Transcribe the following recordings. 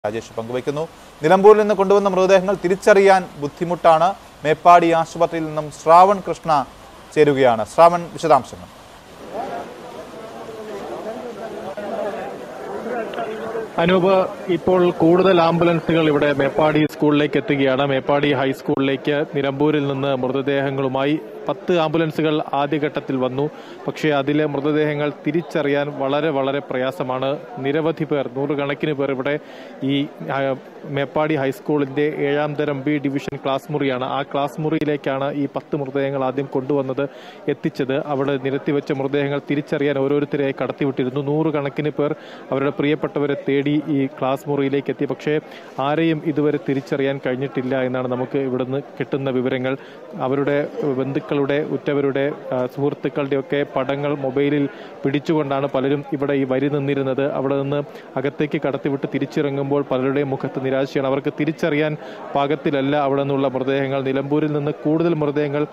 രാജേഷ് പങ്കുവയ്ക്കുന്നു നിലമ്പൂരിൽ നിന്ന് കൊണ്ടുവന്ന മൃതദേഹങ്ങൾ തിരിച്ചറിയാൻ ബുദ്ധിമുട്ടാണ് മേപ്പാടി ആശുപത്രിയിൽ നിന്നും ശ്രാവൺ കൃഷ്ണ ചേരുകയാണ് ശ്രാവൺ വിശദാംശങ്ങൾ അനൂപ് ഇപ്പോൾ കൂടുതൽ ആംബുലൻസുകൾ ഇവിടെ മേപ്പാടി സ്കൂളിലേക്ക് എത്തുകയാണ് മേപ്പാടി ഹൈസ്കൂളിലേക്ക് നിലമ്പൂരിൽ നിന്ന് മൃതദേഹങ്ങളുമായി പത്ത് ആംബുലൻസുകൾ ആദ്യഘട്ടത്തിൽ വന്നു പക്ഷേ അതിലെ മൃതദേഹങ്ങൾ തിരിച്ചറിയാൻ വളരെ വളരെ പ്രയാസമാണ് നിരവധി പേർ നൂറുകണക്കിന് പേർ ഇവിടെ ഈ ആ, മേപ്പാടി ഹൈസ്കൂളിന്റെ ഏഴാം തരം ബി ഡിവിഷൻ ക്ലാസ് മുറിയാണ് ആ ക്ലാസ് മുറിയിലേക്കാണ് ഈ പത്ത് മൃതദേഹങ്ങൾ ആദ്യം കൊണ്ടുവന്നത് എത്തിച്ചത് അവിടെ നിരത്തിവെച്ച മൃതദേഹങ്ങൾ തിരിച്ചറിയാൻ ഓരോരുത്തരെയായി കടത്തിവിട്ടിരുന്നു നൂറുകണക്കിന് പേർ അവരുടെ പ്രിയപ്പെട്ടവരെ തേടി ഈ ക്ലാസ് മുറിയിലേക്ക് എത്തി പക്ഷേ ആരെയും ഇതുവരെ തിരിച്ചറിയാൻ കഴിഞ്ഞിട്ടില്ല എന്നാണ് നമുക്ക് ഇവിടുന്ന് കിട്ടുന്ന വിവരങ്ങൾ അവരുടെ ബന്ധുക്കളുടെ ഉറ്റവരുടെ ആ, സുഹൃത്തുക്കളുടെയൊക്കെ പടങ്ങൾ മൊബൈലിൽ പിടിച്ചുകൊണ്ടാണ് പലരും ഇവിടെ ഈ വരി നിന്നിരുന്നത് അവിടെ നിന്ന് അകത്തേക്ക് കടത്തിവിട്ട് തിരിച്ചിറങ്ങുമ്പോൾ പലരുടെയും മുഖത്ത് നിരാശയാണ് അവർക്ക് തിരിച്ചറിയാൻ പാകത്തിലല്ല അവിടെ നിന്നുള്ള മൃതദേഹങ്ങൾ നിലമ്പൂരിൽ നിന്ന് കൂടുതൽ മൃതദേഹങ്ങൾ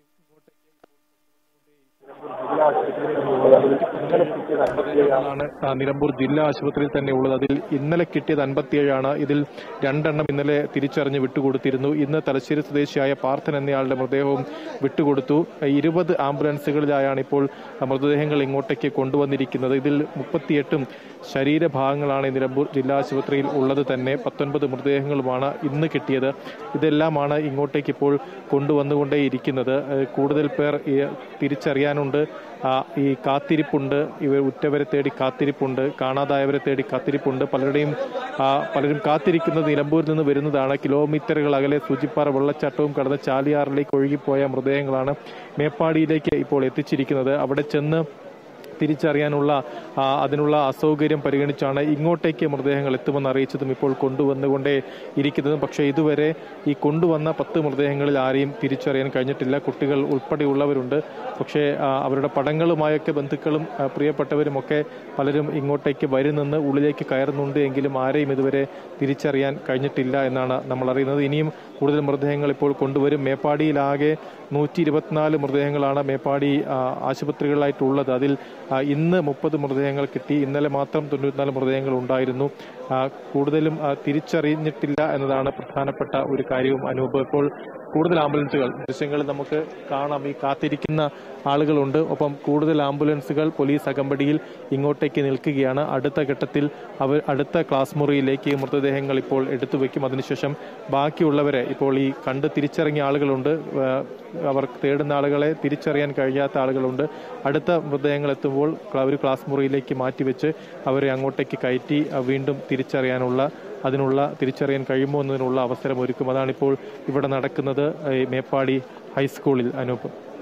ആണ് ആ, നിലമ്പൂർ ജില്ലാ ആശുപത്രിയിൽ തന്നെ ഉള്ളത് അതിൽ ഇന്നലെ കിട്ടിയത് അൻപത്തിയേഴാണ് ഇതിൽ രണ്ടെണ്ണം ഇന്നലെ തിരിച്ചറിഞ്ഞ് വിട്ടുകൊടുത്തിരുന്നു ഇന്ന് തലശ്ശേരി സ്വദേശിയായ പാർത്ഥൻ എന്നയാളുടെ മൃതദേഹവും വിട്ടുകൊടുത്തു ഇരുപത് ആംബുലൻസുകളിലായാണ് ഇപ്പോൾ മൃതദേഹങ്ങൾ ഇങ്ങോട്ടേക്ക് കൊണ്ടുവന്നിരിക്കുന്നത് ഇതിൽ മുപ്പത്തിയെട്ടും ശരീരഭാഗങ്ങളാണ് ഈ നിലമ്പൂർ ജില്ലാ ആശുപത്രിയിൽ ഉള്ളത് തന്നെ പത്തൊൻപത് മൃതദേഹങ്ങളുമാണ് ഇന്ന് കിട്ടിയത് ഇതെല്ലാമാണ് ഇങ്ങോട്ടേക്ക് ഇപ്പോൾ കൊണ്ടുവന്നുകൊണ്ടേയിരിക്കുന്നത് ഏഹ് കൂടുതൽ പേർ ഈ തിരിച്ചറിയാനുണ്ട് ആ, ഈ കാത്തിരിപ്പുണ്ട് ഇവർ ഉറ്റവരെ തേടി കാത്തിരിപ്പുണ്ട് കാണാതായവരെ തേടി കാത്തിരിപ്പുണ്ട് പലരുടെയും ആ, പലരും കാത്തിരിക്കുന്നത് നിലമ്പൂരിൽ നിന്ന് വരുന്നതാണ് കിലോമീറ്ററുകൾ അകലെ സൂചിപ്പാറ വെള്ളച്ചാട്ടവും കടന്ന് ചാലിയാറിലേക്ക് ഒഴുകിപ്പോയ മൃതദേഹങ്ങളാണ് മേപ്പാടിയിലേക്ക് ഇപ്പോൾ എത്തിച്ചിരിക്കുന്നത് അവിടെ ചെന്ന് തിരിച്ചറിയാനുള്ള ആ, അതിനുള്ള അസൗകര്യം പരിഗണിച്ചാണ് ഇങ്ങോട്ടേക്ക് മൃതദേഹങ്ങൾ എത്തുമെന്ന് അറിയിച്ചതും ഇപ്പോൾ കൊണ്ടുവന്നുകൊണ്ടേ ഇരിക്കുന്നതും പക്ഷേ ഇതുവരെ ഈ കൊണ്ടുവന്ന പത്ത് മൃതദേഹങ്ങളിൽ ആരെയും തിരിച്ചറിയാൻ കഴിഞ്ഞിട്ടില്ല കുട്ടികൾ ഉൾപ്പെടെയുള്ളവരുണ്ട് പക്ഷേ ആ, അവരുടെ പടങ്ങളുമായൊക്കെ ബന്ധുക്കളും ആ, പ്രിയപ്പെട്ടവരുമൊക്കെ പലരും ഇങ്ങോട്ടേക്ക് വരുന്നെന്ന് ഉള്ളിലേക്ക് കയറുന്നുണ്ട് എങ്കിലും ആരെയും ഇതുവരെ തിരിച്ചറിയാൻ കഴിഞ്ഞിട്ടില്ല എന്നാണ് നമ്മൾ അറിയുന്നത് ഇനിയും കൂടുതൽ മൃതദേഹങ്ങൾ ഇപ്പോൾ കൊണ്ടുവരും മേപ്പാടിയിലാകെ നൂറ്റി ഇരുപത്തിനാല് മൃതദേഹങ്ങളാണ് മേപ്പാടി ആ, ആശുപത്രികളിലായിട്ടുള്ളത് അതിൽ ആ, ഇന്ന് മുപ്പത് മൃതദേഹങ്ങൾ കിട്ടി ഇന്നലെ മാത്രം തൊണ്ണൂറ്റിനാല് മൃതദേഹങ്ങൾ ഉണ്ടായിരുന്നു ആ, കൂടുതലും ആ, തിരിച്ചറിഞ്ഞിട്ടില്ല എന്നതാണ് പ്രധാനപ്പെട്ട ഒരു കാര്യവും അനൂപ് ഇപ്പോൾ കൂടുതൽ ആംബുലൻസുകൾ ദൃശ്യങ്ങളിൽ നമുക്ക് കാണാം ഈ കാത്തിരിക്കുന്ന ആളുകളുണ്ട് ഒപ്പം കൂടുതൽ ആംബുലൻസുകൾ പോലീസ് അകമ്പടിയിൽ ഇങ്ങോട്ടേക്ക് നിൽക്കുകയാണ് അടുത്ത ഘട്ടത്തിൽ അവർ അടുത്ത ക്ലാസ് മുറിയിലേക്ക് ഈ മൃതദേഹങ്ങൾ ഇപ്പോൾ എടുത്തു വെക്കും അതിനുശേഷം ബാക്കിയുള്ളവരെ ഇപ്പോൾ ഈ കണ്ട് തിരിച്ചറിഞ്ഞ ആളുകളുണ്ട് ആ, അവർ തേടുന്ന ആളുകളെ തിരിച്ചറിയാൻ കഴിയാത്ത ആളുകളുണ്ട് അടുത്ത മൃതദേഹങ്ങൾ എത്തുമ്പോൾ ക്ല- ഒരു ക്ലാസ് മുറിയിലേക്ക് മാറ്റിവെച്ച് അവരെ അങ്ങോട്ടേക്ക് കയറ്റി ആ, വീണ്ടും തിരിച്ചറിയാനുള്ള അതിനുള്ള തിരിച്ചറിയാൻ കഴിയുമോ എന്നതിനുള്ള അവസരം ഒരുക്കും അതാണിപ്പോൾ ഇവിടെ നടക്കുന്നത് ഈ മേപ്പാടി ഹൈസ്കൂളിൽ അനൂപ്